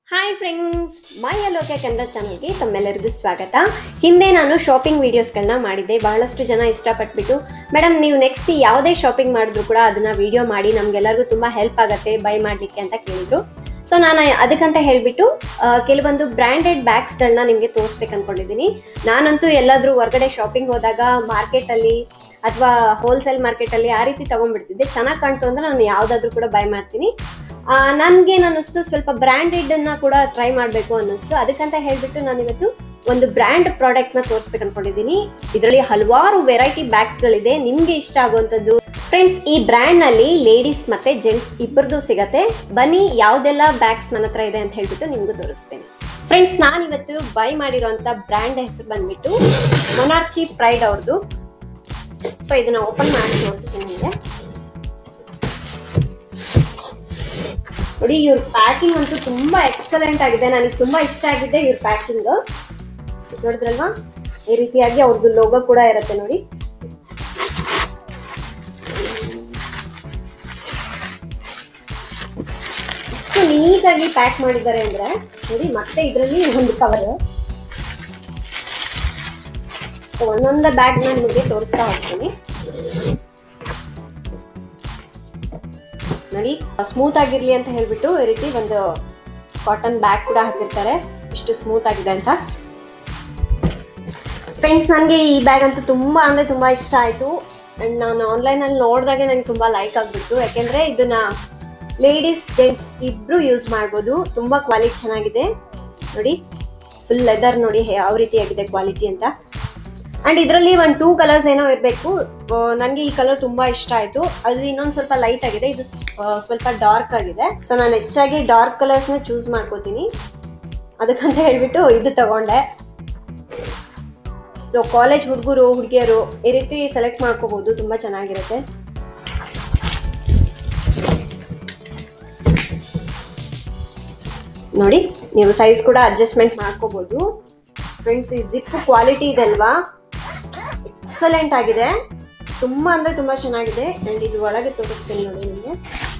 hi friends my Aloke Kannada ಚಾನಲ್ಗೆ ತಮ್ಮೆಲ್ಲರಿಗೂ ಸ್ವಾಗತ ಹಿಂದೆ ನಾನು ಶಾಪಿಂಗ್ ವೀಡಿಯೋಸ್ಗಳನ್ನ ಮಾಡಿದ್ದೆ ಬಹಳಷ್ಟು ಜನ ಇಷ್ಟಪಟ್ಬಿಟ್ಟು ಮೇಡಮ್ ನೀವು ನೆಕ್ಸ್ಟ್ ಯಾವುದೇ ಶಾಪಿಂಗ್ ಮಾಡಿದ್ರು ಕೂಡ ಅದನ್ನ ವಿಡಿಯೋ ಮಾಡಿ ನಮಗೆಲ್ಲರಿಗೂ ತುಂಬ ಹೆಲ್ಪ್ ಆಗುತ್ತೆ ಬೈ ಮಾಡಲಿಕ್ಕೆ ಅಂತ ಕೇಳಿದ್ರು ಸೊ ನಾನು ಅದಕ್ಕಂತ ಹೇಳಿಬಿಟ್ಟು ಕೆಲವೊಂದು ಬ್ರ್ಯಾಂಡೆಡ್ ಬ್ಯಾಗ್ಸ್ಗಳನ್ನ ನಿಮಗೆ ತೋರಿಸ್ಬೇಕು ಅಂದ್ಕೊಂಡಿದ್ದೀನಿ ನಾನಂತೂ ಎಲ್ಲಾದರೂ ಹೊರಗಡೆ ಶಾಪಿಂಗ್ ಹೋದಾಗ ಮಾರ್ಕೆಟಲ್ಲಿ ಅಥವಾ ಹೋಲ್ಸೇಲ್ ಮಾರ್ಕೆಟಲ್ಲಿ ಆ ರೀತಿ ತೊಗೊಂಡ್ಬಿಡ್ತಿದ್ದೆ ಚೆನ್ನಾಗಿ ಕಾಣ್ತು ಅಂದರೆ ನಾನು ಯಾವುದಾದ್ರೂ ಕೂಡ ಬೈ ಮಾಡ್ತೀನಿ ನನಗೇನು ಅನ್ನಿಸ್ತು ಸ್ವಲ್ಪ ಬ್ರ್ಯಾಂಡೆಡನ್ನು ಕೂಡ ಟ್ರೈ ಮಾಡಬೇಕು ಅನ್ನಿಸ್ತು ಅದಕ್ಕಂತ ಹೇಳಿಬಿಟ್ಟು ನಾನು ಇವತ್ತು ಒಂದು ಬ್ರ್ಯಾಂಡ್ ಪ್ರಾಡಕ್ಟ್ನ ತೋರಿಸ್ಬೇಕು ಅಂದ್ಕೊಂಡಿದ್ದೀನಿ ಇದರಲ್ಲಿ ಹಲವಾರು ವೆರೈಟಿ ಬ್ಯಾಗ್ಸ್ಗಳಿದೆ ನಿಮಗೆ ಇಷ್ಟ ಆಗುವಂಥದ್ದು ಫ್ರೆಂಡ್ಸ್ ಈ ಬ್ರ್ಯಾಂಡ್ನಲ್ಲಿ ಲೇಡೀಸ್ ಮತ್ತು ಜೆಂಟ್ಸ್ ಇಬ್ಬರದು ಸಿಗತ್ತೆ ಬನ್ನಿ ಯಾವುದೆಲ್ಲ ಬ್ಯಾಗ್ಸ್ ನನ್ನ ಹತ್ರ ಇದೆ ಅಂತ ಹೇಳ್ಬಿಟ್ಟು ನಿಮಗೂ ತೋರಿಸ್ತೇನೆ ಫ್ರೆಂಡ್ಸ್ ನಾನು ಇವತ್ತು ಬೈ ಮಾಡಿರೋಂಥ ಬ್ರ್ಯಾಂಡ್ ಹೆಸರು ಬಂದ್ಬಿಟ್ಟು ಮೊನಾರ್ಚಿ ಪ್ರೈಡ್ ಅವ್ರದ್ದು ಸೊ ಇದನ್ನ ಓಪನ್ ಮಾಡಿ ತೋರಿಸ್ತೀನಿ ನಿಮಗೆ ನೋಡಿ ಇವ್ರ ಪ್ಯಾಕಿಂಗ್ ಅಂತೂ ತುಂಬಾ ಎಕ್ಸಲೆಂಟ್ ಆಗಿದೆ ನನಗೆ ತುಂಬಾ ಇಷ್ಟ ಆಗಿದೆ ಇವ್ರ ಪ್ಯಾಕಿಂಗ್ ನೋಡಿದ್ರಲ್ವಾ ಈ ರೀತಿಯಾಗಿ ಅವ್ರದ್ದು ಲೋಗೋ ಕೂಡ ಇರುತ್ತೆ ನೋಡಿ ಎಷ್ಟು ನೀಟಾಗಿ ಪ್ಯಾಕ್ ಮಾಡಿದ್ದಾರೆ ಅಂದ್ರೆ ನೋಡಿ ಮತ್ತೆ ಇದರಲ್ಲಿ ಒಂದು ಕವರ್ ಒಂದೊಂದ ಬ್ಯಾಗ್ ನ ನಿಮಗೆ ತೋರಿಸ್ತಾ ಹೋಗ್ತೀನಿ ನೋಡಿ ಸ್ಮೂತ್ ಆಗಿರ್ಲಿ ಅಂತ ಹೇಳ್ಬಿಟ್ಟು ಈ ರೀತಿ ಒಂದು ಕಾಟನ್ ಬ್ಯಾಗ್ ಕೂಡ ಹಾಕಿರ್ತಾರೆ ಇಷ್ಟು ಸ್ಮೂತ್ ಆಗಿದೆ ಅಂತ ಫ್ರೆಂಡ್ಸ್ ನನಗೆ ಈ ಬ್ಯಾಗ್ ಅಂತೂ ತುಂಬ ಅಂದರೆ ತುಂಬ ಇಷ್ಟ ಆಯಿತು ಆ್ಯಂಡ್ ನಾನು ಆನ್ಲೈನಲ್ಲಿ ನೋಡಿದಾಗೆ ನನಗೆ ತುಂಬ ಲೈಕ್ ಆಗಿಬಿಟ್ಟು ಯಾಕೆಂದರೆ ಇದನ್ನ ಲೇಡೀಸ್ ಜೆಂಟ್ಸ್ ಇಬ್ಬರು ಯೂಸ್ ಮಾಡ್ಬೋದು ತುಂಬ ಕ್ವಾಲಿಟಿ ಚೆನ್ನಾಗಿದೆ ನೋಡಿ ಫುಲ್ ಲೆದರ್ ನೋಡಿ ಯಾವ ರೀತಿಯಾಗಿದೆ ಕ್ವಾಲಿಟಿ ಅಂತ ಆ್ಯಂಡ್ ಇದರಲ್ಲಿ ಒಂದು ಟೂ ಕಲರ್ಸ್ ಏನೋ ಇರಬೇಕು ನನಗೆ ಈ ಕಲರ್ ತುಂಬ ಇಷ್ಟ ಆಯಿತು ಅದು ಇನ್ನೊಂದು ಸ್ವಲ್ಪ ಲೈಟ್ ಆಗಿದೆ ಇದು ಸ್ವಲ್ಪ ಡಾರ್ಕ್ ಆಗಿದೆ ಸೊ ನಾನು ಹೆಚ್ಚಾಗಿ ಡಾರ್ಕ್ ಕಲರ್ಸ್ನ ಚೂಸ್ ಮಾಡ್ಕೋತೀನಿ ಅದಕ್ಕಂತ ಹೇಳ್ಬಿಟ್ಟು ಇದು ತಗೊಂಡೆ ಸೊ ಕಾಲೇಜ್ ಹುಡುಗರು ಹುಡುಗಿಯರು ಈ ರೀತಿ ಸೆಲೆಕ್ಟ್ ಮಾಡ್ಕೋಬಹುದು ತುಂಬ ಚೆನ್ನಾಗಿರುತ್ತೆ ನೋಡಿ ನೀವು ಸೈಜ್ ಕೂಡ ಅಡ್ಜಸ್ಟ್ಮೆಂಟ್ ಮಾಡ್ಕೋಬಹುದು ಫ್ರೆಂಡ್ಸ್ ಈ ಜಿಪ್ ಕ್ವಾಲಿಟಿ ಇದೆ ಅಲ್ವಾ ಎಕ್ಸಲೆಂಟ್ ಆಗಿದೆ ತುಂಬಾ ಅಂದ್ರೆ ತುಂಬಾ ಚೆನ್ನಾಗಿದೆ ಅಂಡ್ ಇದು ಒಳಗೆ ತೋರಿಸ್ತೀನಿ ನೋಡಿ ನಿಮಗೆ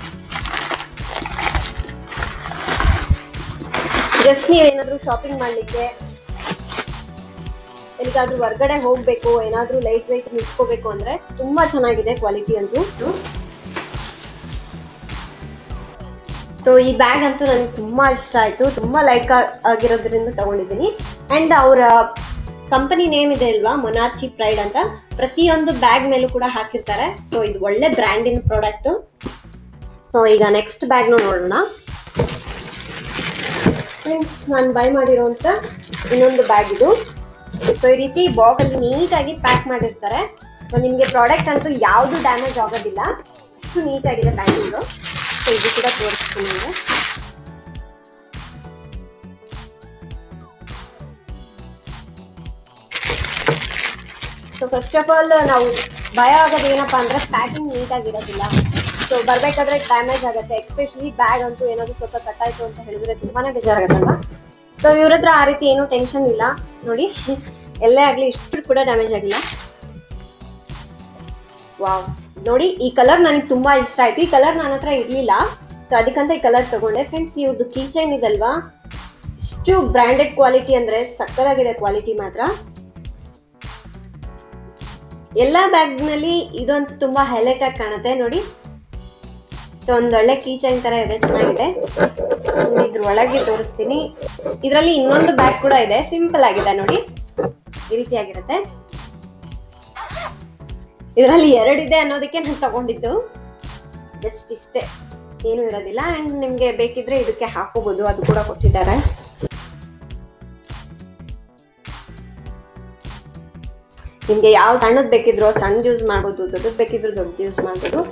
ಜಸ್ಟ್ ನೀವೇನಾದ್ರೂ ಶಾಪಿಂಗ್ ಮಾಡ್ಲಿಕ್ಕೆ ಎಲ್ಲಿಗಾದ್ರೂ ಹೊರ್ಗಡೆ ಹೋಗ್ಬೇಕು ಏನಾದ್ರೂ ಲೈಟ್ ವೆಯ್ಟ್ ನಿಂತ್ಕೋಬೇಕು ಅಂದ್ರೆ ತುಂಬಾ ಚೆನ್ನಾಗಿದೆ ಕ್ವಾಲಿಟಿ ಅಂತೂ ಸೊ ಈ ಬ್ಯಾಗ್ ಅಂತೂ ನನಗೆ ತುಂಬಾ ಇಷ್ಟ ಆಯ್ತು ತುಂಬಾ ಲೈಕ್ ಆಗಿರೋದ್ರಿಂದ ತಗೊಂಡಿದ್ದೀನಿ ಅಂಡ್ ಅವರ ಕಂಪನಿ ನೇಮ್ ಇದೆ ಅಲ್ವಾ ಮೊನಾರ್ಚಿ ಪ್ರೈಡ್ ಅಂತ ಪ್ರತಿಯೊಂದು ಬ್ಯಾಗ್ ಮೇಲೂ ಕೂಡ ಹಾಕಿರ್ತಾರೆ ಸೊ ಇದು ಒಳ್ಳೆ ಬ್ರ್ಯಾಂಡಿನ ಪ್ರಾಡಕ್ಟ್ ಸೊ ಈಗ ನೆಕ್ಸ್ಟ್ ಬ್ಯಾಗ್ನ ನೋಡೋಣ ಫ್ರೆಂಡ್ಸ್ ನಾನು ಬೈ ಮಾಡಿರೋಂಥ ಇನ್ನೊಂದು ಬ್ಯಾಗ್ ಇದು ಸೊ ಈ ರೀತಿ ಬಾಗಲ್ಲಿ ನೀಟಾಗಿ ಪ್ಯಾಕ್ ಮಾಡಿರ್ತಾರೆ ಸೊ ನಿಮಗೆ ಪ್ರಾಡಕ್ಟ್ ಅಂತೂ ಯಾವುದು ಡ್ಯಾಮೇಜ್ ಆಗೋದಿಲ್ಲ ಅಷ್ಟು ನೀಟಾಗಿದೆ ಪ್ಯಾಕಿಂಗು ಸೊ ಇದು ಕೂಡ ತೋರಿಸ್ತೀನಿ ನಿಮಗೆ ಸೊ ಫಸ್ಟ್ ಆಫ್ ಆಲ್ ನಾವು ಭಯ ಆಗೋದು ಏನಪ್ಪ ಅಂದರೆ ಪ್ಯಾಕಿಂಗ್ ನೀಟಾಗಿರೋದಿಲ್ಲ ಸೊ ಬರಬೇಕಾದ್ರೆ ಡ್ಯಾಮೇಜ್ ಆಗುತ್ತೆ ಎಸ್ಪೆಷಲಿ ಬ್ಯಾಗ್ ಅಂತೂ ಏನಾದರೂ ಸ್ವಲ್ಪ ಕಟ್ಟಾಯಿತು ಅಂತ ಹೇಳಿದ್ರೆ ತುಂಬಾ ಬೇಜಾರಾಗುತ್ತಲ್ವ ಸೊ ಇವ್ರ ಹತ್ರ ಆ ರೀತಿ ಏನೂ ಟೆನ್ಷನ್ ಇಲ್ಲ ನೋಡಿ ಎಲ್ಲೇ ಆಗಲಿ ಇಷ್ಟು ಕೂಡ ಡ್ಯಾಮೇಜ್ ಆಗಿಲ್ಲ ವಾವ್ ನೋಡಿ ಈ ಕಲರ್ ನನಗೆ ತುಂಬಾ ಇಷ್ಟ ಆಯ್ತು ಈ ಕಲರ್ ನನ್ನ ಹತ್ರ ಇರಲಿಲ್ಲ ಸೊ ಅದಕ್ಕಂತ ಈ ಕಲರ್ ತಗೊಂಡೆ ಫ್ರೆಂಡ್ಸ್ ಇವ್ರದ್ದು ಕೀ ಚೈನ್ ಇದಲ್ವಾ ಇಷ್ಟು ಬ್ರ್ಯಾಂಡೆಡ್ ಕ್ವಾಲಿಟಿ ಅಂದ್ರೆ ಸಕ್ಕದಾಗಿದೆ ಕ್ವಾಲಿಟಿ ಮಾತ್ರ ಎಲ್ಲ ಬ್ಯಾಗ್ನಲ್ಲಿ ಇದಂತೂ ತುಂಬಾ ಹೈಲೈಟ್ ಆಗಿ ಕಾಣುತ್ತೆ ನೋಡಿ ಸೊ ಒಂದ್ ಒಳ್ಳೆ ಕೀ ಚೈನ್ ತರ ಇದೆ ಚೆನ್ನಾಗಿದೆ ಇದ್ರ ಒಳಗೆ ತೋರಿಸ್ತೀನಿ ಇದರಲ್ಲಿ ಇನ್ನೊಂದು ಬ್ಯಾಗ್ ಕೂಡ ಇದೆ ಸಿಂಪಲ್ ಆಗಿದೆ ನೋಡಿ ಈ ರೀತಿಯಾಗಿರುತ್ತೆ ಇದರಲ್ಲಿ ಎರಡಿದೆ ಅನ್ನೋದಕ್ಕೆ ನಾನು ತಗೊಂಡಿದ್ದು ಜಸ್ಟ್ ಇಷ್ಟೇ ಏನೂ ಇರೋದಿಲ್ಲ ಆ್ಯಂಡ್ ನಿಮಗೆ ಬೇಕಿದ್ರೆ ಇದಕ್ಕೆ ಹಾಕೋಬೋದು ಅದು ಕೂಡ ಕೊಟ್ಟಿದ್ದಾರೆ ನಿಮಗೆ ಯಾವ ಸಣ್ಣದು ಬೇಕಿದ್ರು ಸಣ್ಣದು ಯೂಸ್ ಮಾಡ್ಬೋದು ದೊಡ್ಡದು ಬೇಕಿದ್ರು ದೊಡ್ಡದು ಯೂಸ್ ಮಾಡ್ಬೋದು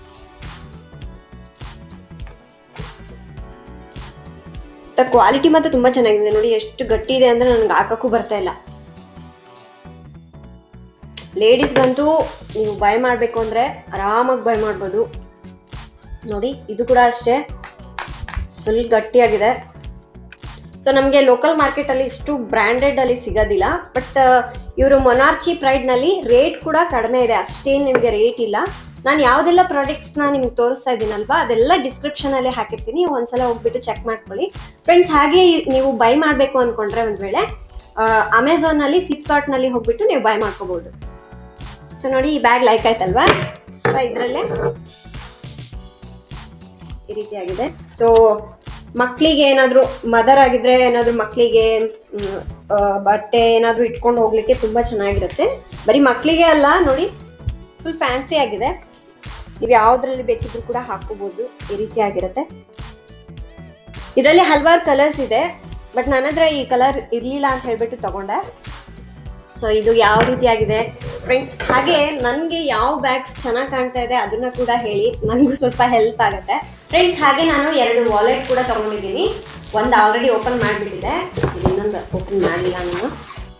ಕ್ವಾಲಿಟಿ ಮಾತ್ರ ತುಂಬಾ ಚೆನ್ನಾಗಿದೆ ನೋಡಿ ಎಷ್ಟು ಗಟ್ಟಿ ಇದೆ ಅಂದ್ರೆ ನನಗೆ ಹಾಕಕ್ಕೂ ಬರ್ತಾ ಇಲ್ಲ ಲೇಡೀಸ್ಗಂತೂ ನೀವು ಬೈ ಮಾಡಬೇಕು ಅಂದರೆ ಆರಾಮಾಗಿ ಬೈ ಮಾಡ್ಬೋದು ನೋಡಿ ಇದು ಕೂಡ ಅಷ್ಟೇ ಫುಲ್ ಗಟ್ಟಿಯಾಗಿದೆ ಸೊ ನಮಗೆ ಲೋಕಲ್ ಮಾರ್ಕೆಟಲ್ಲಿ ಇಷ್ಟು ಬ್ರ್ಯಾಂಡೆಡಲ್ಲಿ ಸಿಗೋದಿಲ್ಲ ಬಟ್ ಇವರು ಮೊನಾರ್ಚಿ ಪ್ರೈಡ್ನಲ್ಲಿ ರೇಟ್ ಕೂಡ ಕಡಿಮೆ ಇದೆ ಅಷ್ಟೇನು ನಿಮಗೆ ರೇಟ್ ಇಲ್ಲ ನಾನು ಯಾವುದೆಲ್ಲ ಪ್ರಾಡಕ್ಟ್ಸ್ನ ನಿಮ್ಗೆ ತೋರಿಸ್ತಾ ಇದ್ದೀನಲ್ವಾ ಅದೆಲ್ಲ ಡಿಸ್ಕ್ರಿಪ್ಷನಲ್ಲಿ ಹಾಕಿರ್ತೀನಿ ಒಂದ್ಸಲ ಹೋಗ್ಬಿಟ್ಟು ಚೆಕ್ ಮಾಡ್ಕೊಳ್ಳಿ ಫ್ರೆಂಡ್ಸ್ ಹಾಗೆ ನೀವು ಬೈ ಮಾಡಬೇಕು ಅಂದ್ಕೊಂಡ್ರೆ ಒಂದು ವೇಳೆ ಅಮೆಝಾನಲ್ಲಿ ಫ್ಲಿಪ್ಕಾರ್ಟ್ನಲ್ಲಿ ಹೋಗ್ಬಿಟ್ಟು ನೀವು ಬೈ ಮಾಡ್ಕೋಬೋದು ಸೊ ನೋಡಿ ಈ ಬ್ಯಾಗ್ ಲೈಕ್ ಆಯ್ತಲ್ವಾ ಇದರಲ್ಲೇ ಈ ರೀತಿ ಆಗಿದೆ ಸೊ ಮಕ್ಕಳಿಗೆ ಏನಾದರೂ ಮದರ್ ಆಗಿದ್ರೆ ಏನಾದರೂ ಮಕ್ಕಳಿಗೆ ಬಟ್ಟೆ ಏನಾದರೂ ಇಟ್ಕೊಂಡು ಹೋಗ್ಲಿಕ್ಕೆ ತುಂಬ ಚೆನ್ನಾಗಿರುತ್ತೆ ಬರೀ ಮಕ್ಕಳಿಗೆ ಅಲ್ಲ ನೋಡಿ ಫುಲ್ ಫ್ಯಾನ್ಸಿ ಆಗಿದೆ ನೀವು ಯಾವುದ್ರಲ್ಲಿ ಬೇಕಿದ್ರು ಕೂಡ ಹಾಕೋಬಹುದು ಈ ರೀತಿ ಆಗಿರುತ್ತೆ ಇದರಲ್ಲಿ ಹಲವಾರು ಕಲರ್ಸ್ ಇದೆ ಬಟ್ ನನ್ನ ಹತ್ರ ಈ ಕಲರ್ ಇರಲಿಲ್ಲ ಅಂತ ಹೇಳ್ಬಿಟ್ಟು ತಗೊಂಡೆ ಸೊ ಇದು ಯಾವ ರೀತಿಯಾಗಿದೆ ಫ್ರೆಂಡ್ಸ್ ಹಾಗೆ ನನಗೆ ಯಾವ ಬ್ಯಾಗ್ಸ್ ಚೆನ್ನಾಗಿ ಕಾಣ್ತಾ ಇದೆ ಅದನ್ನ ಕೂಡ ಹೇಳಿ ನನಗೂ ಸ್ವಲ್ಪ ಹೆಲ್ಪ್ ಆಗುತ್ತೆ ಫ್ರೆಂಡ್ಸ್ ಹಾಗೆ ನಾನು ಎರಡು ವಾಲೆಟ್ ಕೂಡ ತಗೊಂಡಿದ್ದೀನಿ ಒಂದು ಆಲ್ರೆಡಿ ಓಪನ್ ಮಾಡಿಬಿಟ್ಟಿದೆ ಇನ್ನೊಂದು ಓಪನ್ ಮಾಡಲಿಲ್ಲ ನಾನು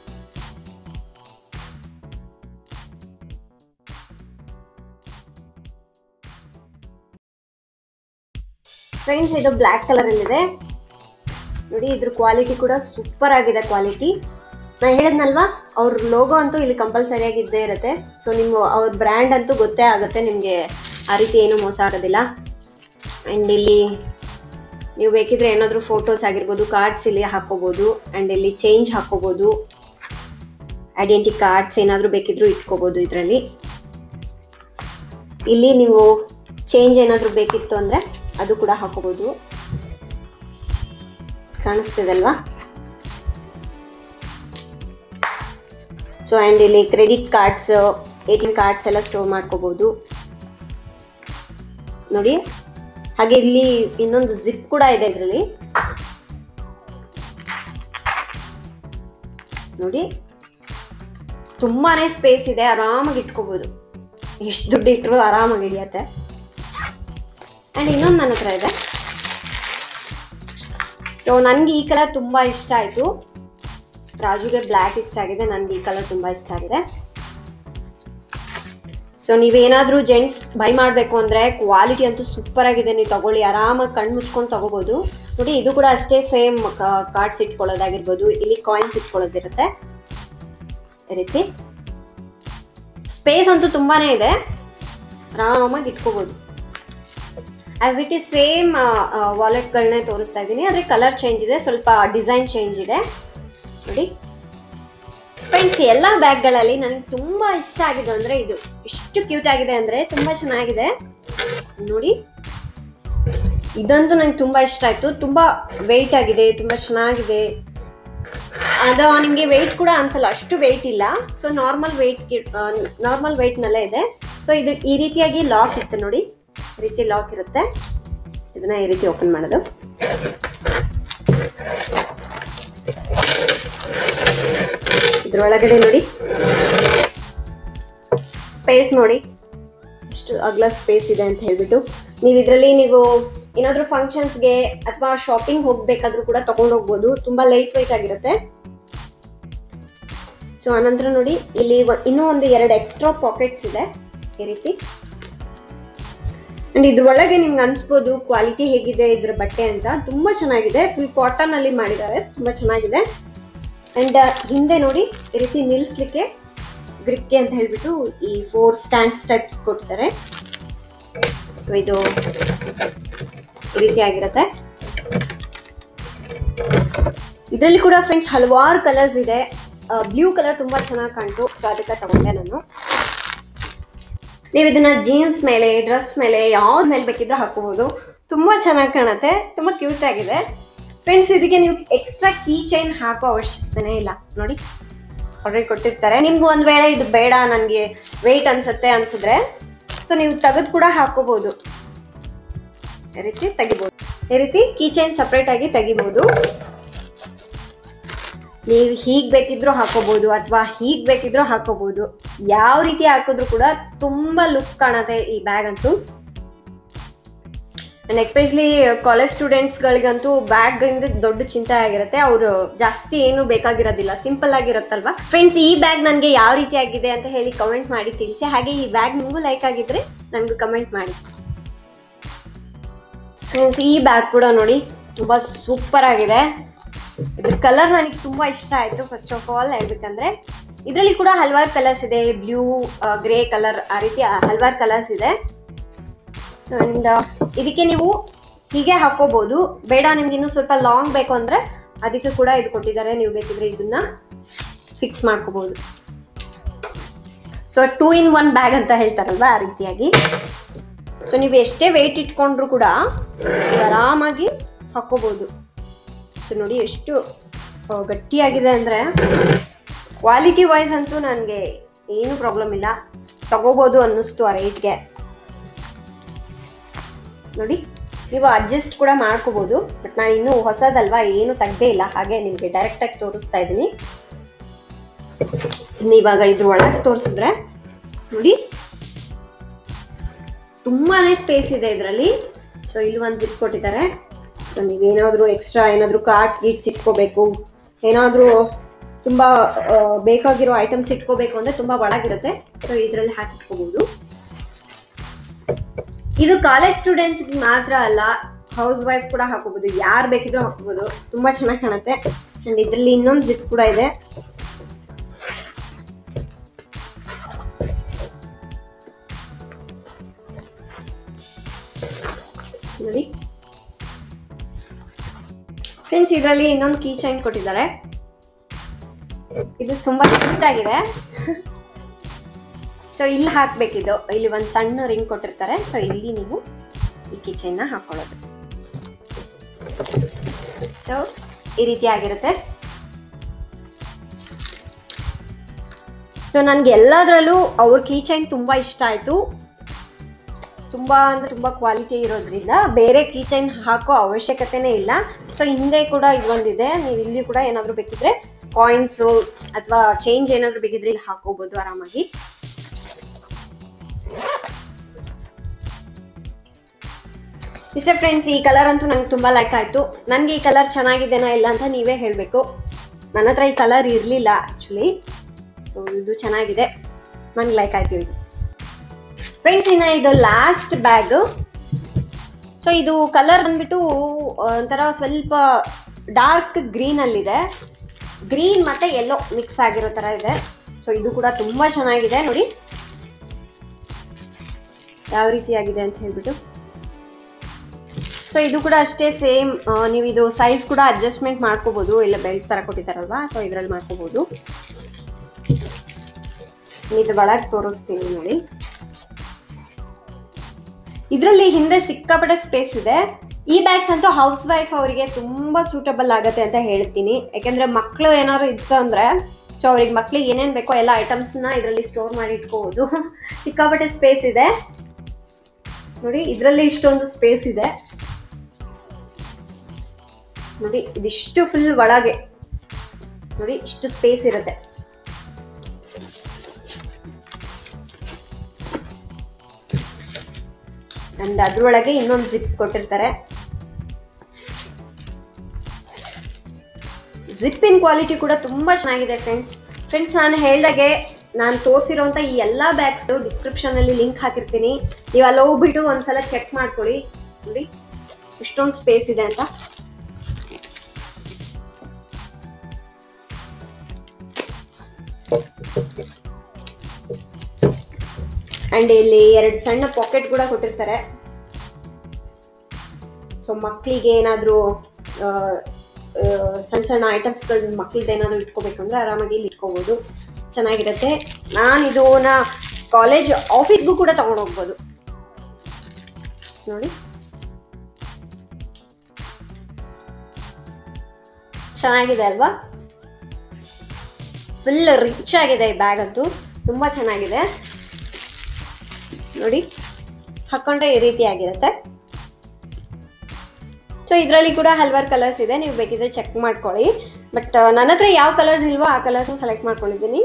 ಫ್ರೆಂಡ್ಸ್ ಇದು ಬ್ಲ್ಯಾಕ್ ಕಲರಲ್ಲಿದೆ ನೋಡಿ ಇದ್ರ ಕ್ವಾಲಿಟಿ ಕೂಡ ಸೂಪರ್ ಆಗಿದೆ ಕ್ವಾಲಿಟಿ ನಾನು ಹೇಳಿದ್ನಲ್ವಾ ಅವ್ರ ಲೋಗೋ ಅಂತೂ ಇಲ್ಲಿ ಕಂಪಲ್ಸರಿಯಾಗಿ ಇದ್ದೇ ಇರುತ್ತೆ ಸೊ ನಿಮ್ಮ ಅವ್ರ ಬ್ರ್ಯಾಂಡ್ ಅಂತೂ ಗೊತ್ತೇ ಆಗುತ್ತೆ ನಿಮಗೆ ಆ ರೀತಿ ಏನು ಮೋಸ ಆಗೋದಿಲ್ಲ ಆ್ಯಂಡ್ ಇಲ್ಲಿ ನೀವು ಬೇಕಿದ್ರೆ ಏನಾದರೂ ಫೋಟೋಸ್ ಆಗಿರ್ಬೋದು ಕಾರ್ಡ್ಸ್ ಇಲ್ಲಿ ಹಾಕೋಬೋದು ಆ್ಯಂಡ್ ಇಲ್ಲಿ ಚೇಂಜ್ ಹಾಕೋಬೋದು ಐಡೆಂಟಿ ಕಾರ್ಡ್ಸ್ ಏನಾದರೂ ಬೇಕಿದ್ರೂ ಇಟ್ಕೋಬೋದು ಇದರಲ್ಲಿ ಇಲ್ಲಿ ನೀವು ಚೇಂಜ್ ಏನಾದರೂ ಬೇಕಿತ್ತು ಅಂದರೆ ಅದು ಕೂಡ ಹಾಕೋಬೋದು ಕಾಣಿಸ್ತಿದೆ ಅಲ್ವಾ ಸೊ ಆ್ಯಂಡ್ ಇಲ್ಲಿ credit cards A T M cards ಎಲ್ಲ ಸ್ಟೋರ್ ಮಾಡ್ಕೋಬೋದು ನೋಡಿ ಹಾಗೆ ಇಲ್ಲಿ ಇನ್ನೊಂದು ಜಿಪ್ ಕೂಡ ಇದೆ ಇದರಲ್ಲಿ ನೋಡಿ ತುಂಬಾನೇ ಸ್ಪೇಸ್ ಇದೆ ಆರಾಮಾಗಿ ಇಟ್ಕೋಬೋದು ಎಷ್ಟು ದುಡ್ಡು ಇಟ್ಟರು ಆರಾಮಾಗಿ ಹಿಡಿಯತ್ತೆ ಆ್ಯಂಡ್ ಇನ್ನೊಂದು ನನ್ನ ಹತ್ರ ಇದೆ ಸೊ ನನಗೆ ಈ ಕಲರ್ ತುಂಬ ಇಷ್ಟ ಆಯಿತು ರಾಜುಗೆ ಬ್ಲ್ಯಾಕ್ ಇಷ್ಟ ಆಗಿದೆ ನನಗೆ ಈ ಕಲರ್ ತುಂಬ ಇಷ್ಟ ಆಗಿದೆ ಸೊ ನೀವೇನಾದರೂ ಜೆಂಟ್ಸ್ ಬೈ ಮಾಡಬೇಕು ಅಂದರೆ ಕ್ವಾಲಿಟಿ ಅಂತೂ ಸೂಪರ್ ಆಗಿದೆ ನೀವು ತಗೊಳ್ಳಿ ಆರಾಮಾಗಿ ಕಣ್ಣು ಮುಚ್ಕೊಂಡು ತಗೋಬೋದು ನೋಡಿ ಇದು ಕೂಡ ಅಷ್ಟೇ ಸೇಮ್ ಕಾರ್ಡ್ಸ್ ಇಟ್ಕೊಳ್ಳೋದಾಗಿರ್ಬೋದು ಇಲ್ಲಿ ಕಾಯಿನ್ಸ್ ಇಟ್ಕೊಳ್ಳೋದಿರುತ್ತೆ ಈ ರೀತಿ ಸ್ಪೇಸ್ ಅಂತೂ ತುಂಬಾ ಇದೆ ಆರಾಮಾಗಿ ಇಟ್ಕೋಬೋದು ಆಸ್ ಇಟ್ ಈಸ್ ಸೇಮ್ ವಾಲೆಟ್ಗಳನ್ನೇ ತೋರಿಸ್ತಾ ಇದ್ದೀನಿ ಆದರೆ ಕಲರ್ ಚೇಂಜ್ ಇದೆ ಸ್ವಲ್ಪ ಡಿಸೈನ್ ಚೇಂಜ್ ಇದೆ ನೋಡಿ ಫ್ರೆಂಡ್ಸ್ ಎಲ್ಲ ಬ್ಯಾಗ್ಗಳಲ್ಲಿ ನನಗೆ ತುಂಬ ಇಷ್ಟ ಆಗಿದೆ ಅಂದರೆ ಇದು ಎಷ್ಟು ಕ್ಯೂಟ್ ಆಗಿದೆ ಅಂದರೆ ತುಂಬ ಚೆನ್ನಾಗಿದೆ ನೋಡಿ ಇದಂತೂ ನಂಗೆ ತುಂಬ ಇಷ್ಟ ಆಯಿತು ತುಂಬ ವೆಯ್ಟ್ ಆಗಿದೆ ತುಂಬ ಚೆನ್ನಾಗಿದೆ ಅದು ನಿಮಗೆ ವೆಯ್ಟ್ ಕೂಡ ಅನ್ಸಲ್ಲ ಅಷ್ಟು ವೆಯ್ಟ್ ಇಲ್ಲ ಸೊ ನಾರ್ಮಲ್ ವೆಯ್ಟ್ ನಾರ್ಮಲ್ ವೆಯ್ಟ್ನಲ್ಲೇ ಇದೆ ಸೊ ಇದು ಈ ರೀತಿಯಾಗಿ ಲಾಕ್ ಇತ್ತು ನೋಡಿ ಈ ರೀತಿ ಲಾಕ್ ಇರುತ್ತೆ ಇದನ್ನ ಈ ರೀತಿ ಓಪನ್ ಮಾಡೋದು ಇದ್ರೊಳಗಡೆ ನೋಡಿ ಸ್ಪೇಸ್ ನೋಡಿ ಎಷ್ಟು ಅಗಲ ಸ್ಪೇಸ್ ಇದೆ ಅಂತ ಹೇಳ್ಬಿಟ್ಟು ನೀವು ಇದರಲ್ಲಿ ನೀವು ಏನಾದರೂ ಫಂಕ್ಷನ್ಸ್ಗೆ ಅಥವಾ ಶಾಪಿಂಗ್ ಹೋಗ್ಬೇಕಾದ್ರೂ ಕೂಡ ತಗೊಂಡು ಹೋಗ್ಬೋದು ತುಂಬ ಲೈಟ್ ವೆಯ್ಟ್ ಆಗಿರುತ್ತೆ ಸೊ ಆನಂತರ ನೋಡಿ ಇಲ್ಲಿ ಒ- ಇನ್ನೂ ಒಂದು ಎರಡು ಎಕ್ಸ್ಟ್ರಾ ಪಾಕೆಟ್ಸ್ ಇದೆ ಈ ರೀತಿ ಅಂಡ್ ಇದ್ರೊಳಗೆ ನಿಮ್ಗೆ ಅನ್ಸ್ಬೋದು ಕ್ವಾಲಿಟಿ ಹೇಗಿದೆ ಇದ್ರ ಬಟ್ಟೆ ಅಂತ ತುಂಬಾ ಚೆನ್ನಾಗಿದೆ ಫುಲ್ ಕಾಟನ್ ಅಲ್ಲಿ ಮಾಡಿದ್ದಾರೆ ತುಂಬಾ ಚೆನ್ನಾಗಿದೆ ಅಂಡ್ ಹಿಂದೆ ನೋಡಿ ಈ ರೀತಿ ನಿಲ್ಸ್ಲಿಕ್ಕೆ ಗ್ರಿಪ್ಗೆ ಅಂತ ಹೇಳ್ಬಿಟ್ಟು ಈ ಫೋರ್ ಸ್ಟ್ಯಾಂಡ್ ಸ್ಟೆಪ್ಸ್ ಕೊಡ್ತಾರೆ ಸೊ ಇದು ಈ ರೀತಿ ಆಗಿರುತ್ತೆ ಇದರಲ್ಲಿ ಕೂಡ ಫ್ರೆಂಡ್ಸ್ ಹಲವಾರು ಕಲರ್ಸ್ ಇದೆ ಬ್ಲೂ ಕಲರ್ ತುಂಬಾ ಚೆನ್ನಾಗಿ ಕಾಣ್ತು ಸೊ ಅದಕ್ಕೆ ತಗೊಂಡೆ ನಾನು ನೀವು ಇದನ್ನ ಜೀನ್ಸ್ ಮೇಲೆ ಡ್ರೆಸ್ ಮೇಲೆ ಯಾವ್ದು ಮೇಲೆ ಬೇಕಿದ್ರೂ ಹಾಕೋಬಹುದು ತುಂಬಾ ಚೆನ್ನಾಗಿ ಕಾಣುತ್ತೆ ತುಂಬಾ ಕ್ಯೂಟ್ ಆಗಿದೆ ಫ್ರೆಂಡ್ಸ್ ಇದಕ್ಕೆ ನೀವು ಎಕ್ಸ್ಟ್ರಾ ಕೀ ಚೈನ್ ಹಾಕೋ ಅವಶ್ಯಕತೆನೇ ಇಲ್ಲ ನೋಡಿ ಆಲ್ರೆಡಿ ಕೊಟ್ಟಿರ್ತಾರೆ ನಿಮ್ಗೆ ಒಂದ್ ವೇಳೆ ಇದು ಬೇಡ ನನಗೆ ವೆಯ್ಟ್ ಅನ್ಸುತ್ತೆ ಅನ್ಸಿದ್ರೆ ಸೊ ನೀವು ತೆಗೆದು ಕೂಡ ಹಾಕೋಬಹುದು ಈ ರೀತಿ ತೆಗಿಬಹುದು ಈ ರೀತಿ ಕೀ ಚೈನ್ ಸಪ್ರೇಟ್ ಆಗಿ ತೆಗಿಬಹುದು ನೀವು ಹೀಗ್ ಬೇಕಿದ್ರೂ ಹಾಕೋಬಹುದು ಅಥವಾ ಹೀಗ್ ಬೇಕಿದ್ರೂ ಹಾಕೋಬಹುದು ಯಾವ ರೀತಿ ಹಾಕಿದ್ರು ಕೂಡ ತುಂಬಾ ಲುಕ್ ಕಾಣುತ್ತೆ ಈ ಬ್ಯಾಗ್ ಅಂತೂ ಅಂಡ್ ಎಸ್ಪೆಷಲಿ ಕಾಲೇಜ್ ಸ್ಟೂಡೆಂಟ್ಸ್ಗಳಿಗಂತೂ ಬ್ಯಾಗ್ ಇಂದ ದೊಡ್ಡ ಚಿಂತೆ ಆಗಿರುತ್ತೆ ಅವರು ಜಾಸ್ತಿ ಏನು ಬೇಕಾಗಿರೋದಿಲ್ಲ ಸಿಂಪಲ್ ಆಗಿರುತ್ತಲ್ವಾ ಫ್ರೆಂಡ್ಸ್ ಈ ಬ್ಯಾಗ್ ನನಗೆ ಯಾವ ರೀತಿ ಆಗಿದೆ ಅಂತ ಹೇಳಿ ಕಮೆಂಟ್ ಮಾಡಿ ತಿಳಿಸಿ ಹಾಗೆ ಈ ಬ್ಯಾಗ್ ನಿಮಗೂ ಲೈಕ್ ಆಗಿದ್ರೆ ನನಗೂ ಕಮೆಂಟ್ ಮಾಡಿ ಫ್ರೆಂಡ್ಸ್ ಈ ಬ್ಯಾಗ್ ಕೂಡ ನೋಡಿ ತುಂಬಾ ಸೂಪರ್ ಆಗಿದೆ ಇದ್ರ ಕಲರ್ ನನಗೆ ತುಂಬಾ ಇಷ್ಟ ಆಯ್ತು ಫಸ್ಟ್ ಆಫ್ ಆಲ್ ಹೇಳ್ಬೇಕಂದ್ರೆ ಇದರಲ್ಲಿ ಕೂಡ ಹಲವಾರು ಕಲರ್ಸ್ ಇದೆ ಬ್ಲೂ ಗ್ರೇ ಕಲರ್ ಆ ರೀತಿ ಹಲವಾರು ಕಲರ್ಸ್ ಇದೆ ಅಂಡ್ ಇದಕ್ಕೆ ನೀವು ಹೀಗೆ ಹಾಕೋಬಹುದು ಬೇಡ ನಿಮ್ಗೆ ಇನ್ನೂ ಸ್ವಲ್ಪ ಲಾಂಗ್ ಬೇಕು ಅಂದ್ರೆ ಅದಕ್ಕೆ ಕೂಡ ಇದು ಕೊಟ್ಟಿದ್ದಾರೆ ನೀವು ಬೇಕಿದ್ರೆ ಇದನ್ನ ಫಿಕ್ಸ್ ಮಾಡ್ಕೋಬಹುದು so two in one bag ಅಂತ ಹೇಳ್ತಾರಲ್ವಾ ಆ ರೀತಿಯಾಗಿ ಸೊ ನೀವು ಎಷ್ಟೇ ವೆಯ್ಟ್ ಇಟ್ಕೊಂಡ್ರು ಕೂಡ ನೀವು ಆರಾಮಾಗಿ ಹಾಕೋಬಹುದು ಸೊ ನೋಡಿ ಎಷ್ಟು ಆ, ಗಟ್ಟಿಯಾಗಿದೆ ಅಂದರೆ ಕ್ವಾಲಿಟಿ ವೈಸ್ ಅಂತೂ ನನಗೆ ಏನು ಪ್ರಾಬ್ಲಮ್ ಇಲ್ಲ ತಗೋಬೋದು ಅನ್ನಿಸ್ತು ಆ ರೇಟ್ಗೆ ನೋಡಿ ನೀವು ಅಡ್ಜಸ್ಟ್ ಕೂಡ ಮಾಡ್ಕೋಬೋದು ಬಟ್ ನಾನು ಇನ್ನೂ ಹೊಸದಲ್ವಾ ಏನು ತೆಗ್ದೇ ಇಲ್ಲ ಹಾಗೆ ನಿಮಗೆ ಡೈರೆಕ್ಟಾಗಿ ತೋರಿಸ್ತಾ ಇದ್ದೀನಿ ಇನ್ನು ಇವಾಗ ಇದ್ರ ಒಳಗೆ ತೋರಿಸಿದ್ರೆ ನೋಡಿ ತುಂಬಾನೇ ಸ್ಪೇಸ್ ಇದೆ ಇದರಲ್ಲಿ ಸೊ ಇಲ್ಲಿ ಒಂದು ಜಿಪ್ ಕೊಟ್ಟಿದ್ದಾರೆ ಸೊ ನೀವೇನಾದರೂ ಎಕ್ಸ್ಟ್ರಾ ಏನಾದರೂ ಕಾರ್ಡ್ಸ್ ಗೀಟ್ಸ್ ಇಟ್ಕೋಬೇಕು ಏನಾದರೂ ತುಂಬ ಆ, ಬೇಕಾಗಿರೋ ಐಟಮ್ಸ್ ಇಟ್ಕೋಬೇಕು ಅಂದರೆ ತುಂಬ ಒಳಗಿರುತ್ತೆ ಸೊ ಇದರಲ್ಲಿ ಹಾಕಿಟ್ಕೋಬಹುದು ಇದು ಕಾಲೇಜ್ ಸ್ಟೂಡೆಂಟ್ಸ್ಗೆ ಮಾತ್ರ ಅಲ್ಲ ಹೌಸ್ ವೈಫ್ ಕೂಡ ಹಾಕೋಬಹುದು ಯಾರು ಬೇಕಿದ್ರೂ ಹಾಕೋಬಹುದು ತುಂಬಾ ಚೆನ್ನಾಗಿ ಕಾಣುತ್ತೆ ಅಂಡ್ ಇದರಲ್ಲಿ ಇನ್ನೊಂದು ಜಿಪ್ ಕೂಡ ಇದೆ ನೋಡಿ ಫ್ರೆಂಡ್ಸ್ ಇದರಲ್ಲಿ ಇನ್ನೊಂದು ಕೀ ಚೈನ್ ಕೊಟ್ಟಿದ್ದಾರೆ ಇದು ತುಂಬಾ ಕ್ಯೂಟ್ ಆಗಿದೆ ಸೊ ಇಲ್ಲಿ ಹಾಕ್ಬೇಕಿದು ಇಲ್ಲಿ ಒಂದು ಸಣ್ಣ ರಿಂಗ್ ಕೊಟ್ಟಿರ್ತಾರೆ ಸೊ ಇಲ್ಲಿ ನೀವು ಈ ಕಿಚನ್ನ ಹಾಕೊಳ್ಳೋದು ಸೊ ಈ ರೀತಿ ಆಗಿರುತ್ತೆ ಸೊ ನನಗೆ ಎಲ್ಲದರಲ್ಲೂ ಅವ್ರ ಕೀಚೈನ್ ತುಂಬ ಇಷ್ಟ ಆಯಿತು ತುಂಬ ಅಂದರೆ ತುಂಬ ಕ್ವಾಲಿಟಿ ಇರೋದ್ರಿಂದ ಬೇರೆ ಕೀಚೈನ್ ಹಾಕೋ ಅವಶ್ಯಕತೆನೇ ಇಲ್ಲ ಸೊ ಹಿಂದೆ ಕೂಡ ಇದೊಂದಿದೆ ನೀವು ಇಲ್ಲಿ ಕೂಡ ಏನಾದರೂ ಬೇಕಿದ್ರೆ ಕಾಯಿನ್ಸು ಅಥವಾ ಚೇಂಜ್ ಏನಾದರೂ ಬೇಕಿದ್ರೆ ಇಲ್ಲಿ ಹಾಕೋಬೋದು ಆರಾಮಾಗಿ ಇಷ್ಟೇ ಫ್ರೆಂಡ್ಸ್ ಈ ಕಲರ್ ಅಂತೂ ನಂಗೆ ತುಂಬ ಲೈಕ್ ಆಯಿತು ನನಗೆ ಈ ಕಲರ್ ಚೆನ್ನಾಗಿದೆನಾ ಇಲ್ಲ ಅಂತ ನೀವೇ ಹೇಳಬೇಕು ನನ್ನ ಹತ್ರ ಈ ಕಲರ್ ಇರಲಿಲ್ಲ ಆ್ಯಕ್ಚುಲಿ ಸೊ ಇದು ಚೆನ್ನಾಗಿದೆ ನಂಗೆ ಲೈಕ್ ಆಯಿತು ಇದು ಫ್ರೆಂಡ್ಸ್ ಇನ್ನು ಇದು ಲಾಸ್ಟ್ ಬ್ಯಾಗ್ ಸೊ ಇದು ಕಲರ್ ಬಂದ್ಬಿಟ್ಟು ಆ, ಒಂಥರ ಸ್ವಲ್ಪ ಡಾರ್ಕ್ ಗ್ರೀನಲ್ಲಿದೆ ಗ್ರೀನ್ ಮತ್ತು ಎಲ್ಲೋ ಮಿಕ್ಸ್ ಆಗಿರೋ ಥರ ಇದೆ ಸೊ ಇದು ಕೂಡ ತುಂಬ ಚೆನ್ನಾಗಿದೆ ನೋಡಿ ಯಾವ ರೀತಿಯಾಗಿದೆ ಅಂತ ಹೇಳ್ಬಿಟ್ಟು ಸೊ ಇದು ಕೂಡ ಅಷ್ಟೇ ಸೇಮ್ ನೀವು ಇದು ಸೈಜ್ ಕೂಡ ಅಡ್ಜಸ್ಟ್ಮೆಂಟ್ ಮಾಡ್ಕೋಬೋದು ಇಲ್ಲ ಬೆಲ್ಟ್ ಥರ ಕೊಟ್ಟಿದ್ದಾರಲ್ವಾ ಸೊ ಇದರಲ್ಲಿ ಮಾಡ್ಕೋಬೋದು ಇದ್ರ ಒಳಗೆ ತೋರಿಸ್ತೀನಿ ನೋಡಿ ಇದರಲ್ಲಿ ಹಿಂದೆ ಸಿಕ್ಕಾಪಟ್ಟೆ ಸ್ಪೇಸ್ ಇದೆ ಈ ಬ್ಯಾಗ್ಸ್ ಅಂತೂ ಹೌಸ್ ವೈಫ್ ಅವರಿಗೆ ತುಂಬಾ ಸೂಟಬಲ್ ಆಗತ್ತೆ ಅಂತ ಹೇಳ್ತೀನಿ ಯಾಕೆಂದ್ರೆ ಮಕ್ಕಳು ಏನಾದ್ರು ಇತ್ತು ಅಂದ್ರೆ ಸೊ ಅವ್ರಿಗೆ ಮಕ್ಳಿಗೆ ಏನೇನು ಬೇಕೋ ಎಲ್ಲ ಐಟಮ್ಸ್ನ ಇದರಲ್ಲಿ ಸ್ಟೋರ್ ಮಾಡಿ ಇಟ್ಕೋಬಹುದು ಸಿಕ್ಕಾಪಟ್ಟೆ ಸ್ಪೇಸ್ ಇದೆ ನೋಡಿ ಇದರಲ್ಲಿ ಇಷ್ಟೊಂದು ಸ್ಪೇಸ್ ಇದೆ ನೋಡಿ ಇದಿಷ್ಟು ಫುಲ್ ಒಳಗೆ ನೋಡಿ ಇಷ್ಟು ಸ್ಪೇಸ್ ಇರುತ್ತೆ ಅಂಡ್ ಅದ್ರೊಳಗೆ ಇನ್ನೊಂದು ಜಿಪ್ ಕೊಟ್ಟಿರ್ತಾರೆ ಜಿಪ್ಪಿನ ಕ್ವಾಲಿಟಿ ಕೂಡ ತುಂಬಾ ಚೆನ್ನಾಗಿದೆ ಫ್ರೆಂಡ್ಸ್ ಫ್ರೆಂಡ್ಸ್ ನಾನು ಹೇಳ್ದಾಗೆ ನಾನು ತೋರಿಸಿರೋಂಥ ಈ ಎಲ್ಲ ಬ್ಯಾಗ್ಸ್ ಡಿಸ್ಕ್ರಿಪ್ಷನ್ ಅಲ್ಲಿ ಲಿಂಕ್ ಹಾಕಿರ್ತೀನಿ ನೀವು ಅಲ್ಲಿ ಹೋಗ್ಬಿಟ್ಟು ಒಂದ್ಸಲ ಚೆಕ್ ಮಾಡ್ಕೊಳ್ಳಿ ನೋಡಿ ಇಷ್ಟೊಂದು ಸ್ಪೇಸ್ ಇದೆ ಅಂತ ಅಂಡ್ ಇಲ್ಲಿ ಎರಡು ಸಣ್ಣ ಪಾಕೆಟ್ ಕೂಡ ಕೊಟ್ಟಿರ್ತಾರೆ ಸೊ ಮಕ್ಕಳಿಗೆ ಏನಾದರೂ ಸಣ್ಣ ಸಣ್ಣ ಐಟಮ್ಸ್ಗಳು ಮಕ್ಕಳದ್ದು ಏನಾದರೂ ಇಟ್ಕೋಬೇಕಂದ್ರೆ ಆರಾಮಾಗಿ ಇಲ್ಲಿ ಇಟ್ಕೋಬೋದು ಚೆನ್ನಾಗಿರುತ್ತೆ ನಾನು ಇದನ್ನ ಕಾಲೇಜ್ ಆಫೀಸ್ಗೂ ಕೂಡ ತಗೊಂಡು ಹೋಗ್ಬೋದು ನೋಡಿ ಚೆನ್ನಾಗಿದೆ ಅಲ್ವಾ ಫುಲ್ ರಿಚ್ ಆಗಿದೆ ಈ ಬ್ಯಾಗ್ ಅಂತೂ ತುಂಬ ಚೆನ್ನಾಗಿದೆ ನೋಡಿ ಹಾಕೊಂಡ್ರೆ ಈ ರೀತಿ ಆಗಿರುತ್ತೆ ಸೊ ಇದರಲ್ಲಿ ಕೂಡ ಹಲವಾರು ಕಲರ್ಸ್ ಇದೆ ನೀವು ಬೇಕಿದ್ರೆ ಚೆಕ್ ಮಾಡ್ಕೊಳ್ಳಿ ಬಟ್ ನನ್ನ ಹತ್ರ ಯಾವ ಕಲರ್ಸ್ ಇಲ್ವೋ ಆ ಕಲರ್ಸ್ನ ಸೆಲೆಕ್ಟ್ ಮಾಡ್ಕೊಂಡಿದ್ದೀನಿ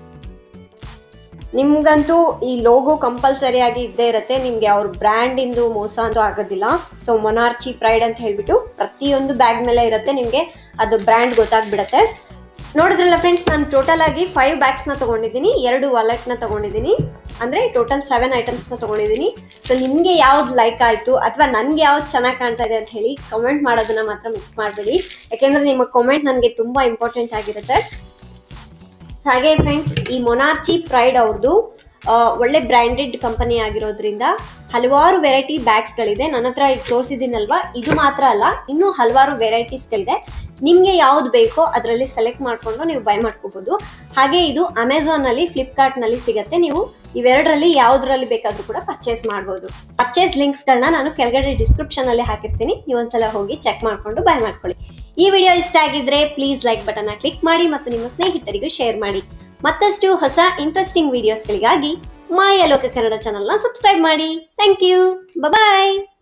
ನಿಮ್ಗಂತೂ ಈ ಲೋಗೋ ಕಂಪಲ್ಸರಿ ಆಗಿ ಇದ್ದೇ ಇರುತ್ತೆ ನಿಮಗೆ ಅವ್ರ ಬ್ರ್ಯಾಂಡಿಂದು ಮೋಸ ಅಂತೂ ಆಗೋದಿಲ್ಲ ಸೊ ಮೊನಾರ್ಚಿ ಪ್ರೈಡ್ ಅಂತ ಹೇಳ್ಬಿಟ್ಟು ಪ್ರತಿಯೊಂದು ಬ್ಯಾಗ್ ಮೇಲೆ ಇರುತ್ತೆ ನಿಮಗೆ ಅದು ಬ್ರ್ಯಾಂಡ್ ಗೊತ್ತಾಗ್ಬಿಡತ್ತೆ ನೋಡಿದ್ರಲ್ಲ ಫ್ರೆಂಡ್ಸ್ ನಾನು ಟೋಟಲ್ ಆಗಿ ಫೈವ್ ಬ್ಯಾಗ್ಸ್ನ ತೊಗೊಂಡಿದ್ದೀನಿ ಎರಡು ವಾಲೆಟ್ನ ತೊಗೊಂಡಿದ್ದೀನಿ ಅಂದರೆ ಟೋಟಲ್ ಸೆವೆನ್ ಐಟಮ್ಸ್ನ ತೊಗೊಂಡಿದ್ದೀನಿ ಸೊ ನಿಮಗೆ ಯಾವ್ದು ಲೈಕ್ ಆಯಿತು ಅಥವಾ ನನಗೆ ಯಾವ್ದು ಚೆನ್ನಾಗಿ ಕಾಣ್ತಾ ಇದೆ ಅಂತ ಹೇಳಿ ಕಮೆಂಟ್ ಮಾಡೋದನ್ನ ಮಾತ್ರ ಮಿಸ್ ಮಾಡಬೇಡಿ ಯಾಕೆಂದರೆ ನಿಮ್ಮ ಕಮೆಂಟ್ ನನಗೆ ತುಂಬ ಇಂಪಾರ್ಟೆಂಟ್ ಆಗಿರುತ್ತೆ ಹಾಗೆ ಫ್ರೆಂಡ್ಸ್ ಈ ಮೊನಾರ್ಚಿ ಪ್ರೈಡ್ ಅವ್ರದ್ದು ಆ, ಒಳ್ಳೆ ಬ್ರ್ಯಾಂಡೆಡ್ ಕಂಪನಿ ಆಗಿರೋದ್ರಿಂದ ಹಲವಾರು ವೆರೈಟಿ ಬ್ಯಾಗ್ಸ್ಗಳಿದೆ ನನ್ನ ಹತ್ರ ಈಗ ತೋರಿಸಿದ್ದೀನಲ್ವಾ ಇದು ಮಾತ್ರ ಅಲ್ಲ ಇನ್ನೂ ಹಲವಾರು ವೆರೈಟೀಸ್ಗಳಿದೆ ನಿಮಗೆ ಯಾವ್ದು ಬೇಕೋ ಅದರಲ್ಲಿ ಸೆಲೆಕ್ಟ್ ಮಾಡಿಕೊಂಡು ನೀವು ಬೈ ಮಾಡ್ಕೋಬೋದು ಹಾಗೆ ಇದು ಅಮೆಝಾನಲ್ಲಿ ಫ್ಲಿಪ್ಕಾರ್ಟ್ನಲ್ಲಿ ಸಿಗುತ್ತೆ ನೀವು ಇವೆರಡರಲ್ಲಿ ಯಾವುದರಲ್ಲಿ ಬೇಕಾದರೂ ಕೂಡ ಪರ್ಚೇಸ್ ಮಾಡ್ಬೋದು ಪರ್ಚೇಸ್ ಲಿಂಕ್ಸ್ಗಳನ್ನ ನಾನು ಕೆಳಗಡೆ ಡಿಸ್ಕ್ರಿಪ್ಷನಲ್ಲಿ ಹಾಕಿರ್ತೀನಿ ನೀವು ಒಂದ್ಸಲ ಹೋಗಿ ಚೆಕ್ ಮಾಡಿಕೊಂಡು ಬೈ ಮಾಡ್ಕೊಳ್ಳಿ ಈ ವಿಡಿಯೋ ಇಷ್ಟ ಆಗಿದ್ರೆ ಪ್ಲೀಸ್ ಲೈಕ್ ಬಟನ್ನ ಕ್ಲಿಕ್ ಮಾಡಿ ಮತ್ತು ನಿಮ್ಮ ಸ್ನೇಹಿತರಿಗೂ ಶೇರ್ ಮಾಡಿ ಮತ್ತಷ್ಟು ಹೊಸ ಇಂಟ್ರೆಸ್ಟಿಂಗ್ ವಿಡಿಯೋಸ್ಗಳಿಗಾಗಿ ಮಾಯ ಲೋಕ ಕನ್ನಡ ಚಾನಲ್ನ ಸಬ್ಸ್ಕ್ರೈಬ್ ಮಾಡಿ ಥ್ಯಾಂಕ್ ಯು ಬಾಯ್